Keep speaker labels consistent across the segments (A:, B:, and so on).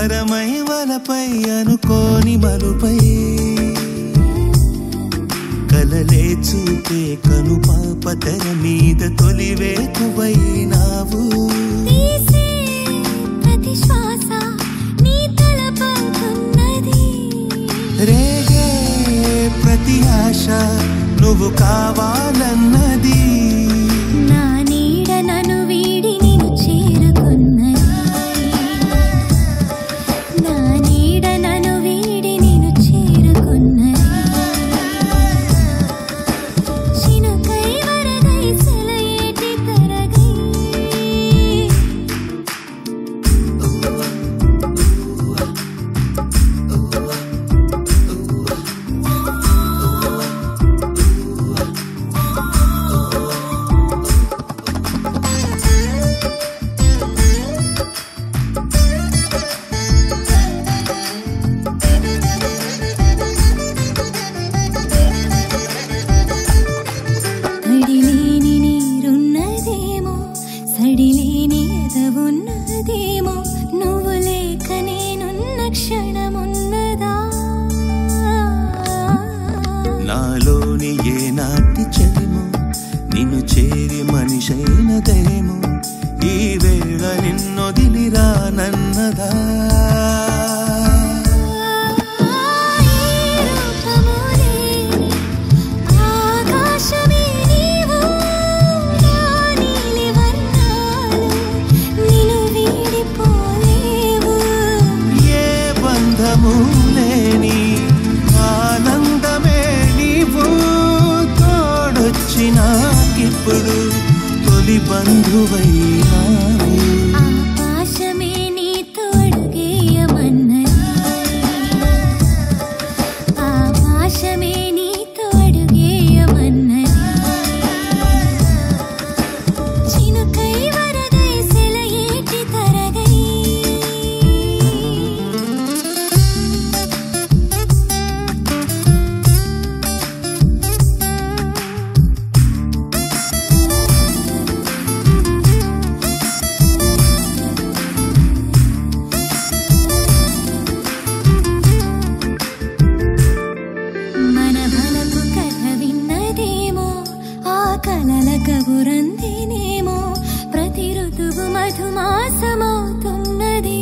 A: వరమై వలపై అనుకోని మలుపై కలలే చూపే కను పాప తెర మీద తొలివేకువైనావు
B: తీసే ప్రతి శ్వాస నీ తలపవుతున్నది
A: రేగే ప్రతి ఆశ నువ్వు కావాలన్నది
B: నా నీడ నన్ను వీడి నిన్ను చేరుకున్నది నా నీడ నన్ను వీడి నిన్ను చేరుకున్నది చినుకై వరదై సెలయేటి తరగై తడిలేని నీరున్నదేమో సడిలేని ఎదవున్నదేమో నువ్వు లేక నేనున్న క్షణమున్నదా
A: నాలోని ఏ నాటి చెలిమో నిన్ను చేరి మనిషైనదేమో ఈ వేళ నిన్నొదిలిరానన్నదా
B: ఈ రూపము లేని ఆకాశమే నీవు నా నీలి వర్ణాలు నిన్ను వీడిపోలేవు
A: ఏ బంధము లేని ఆనందమే నీవు తోడొచ్చినాకిప్పుడు తొలి బంధువైనావు
B: ఆకాశమే నీతో అడుగేయమన్నది ఆకాశమే నీతో అడుగేయమన్నది చినుకై వరదై సెలయేటి తరగై మన బలపు కథ విన్నదేమో ఆ కలల కబురందినేమో ప్రతి ఋతువు మధుమాసమవుతున్నది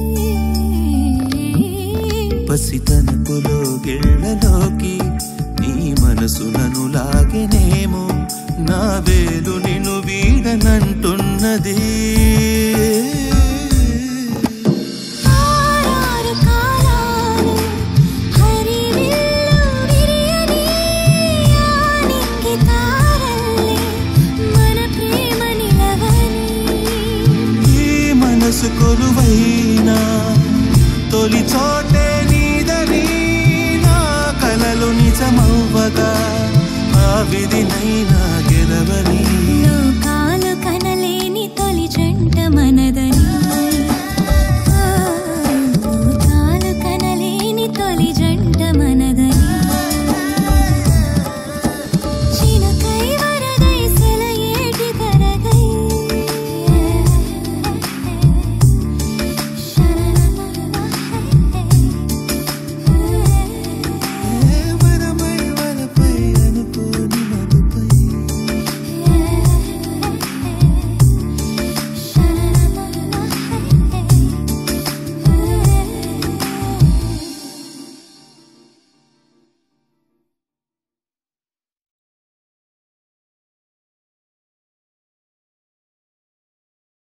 A: పసితనపులో గిళ్ళలోకి నీ మనసు నన్ను లాగెనేమో నా వేలు నిన్ను వీడనంటున్నది
B: ఆరారు కాలాలు హరివిల్లు విరియని ఆనింగి తారల్లే మన ప్రేమ నిలవని
A: ఈ మనసు కొలువైనా తొలి చోటే నీదని నా కలలు నిజమవ్వగా ఆ విధినైనా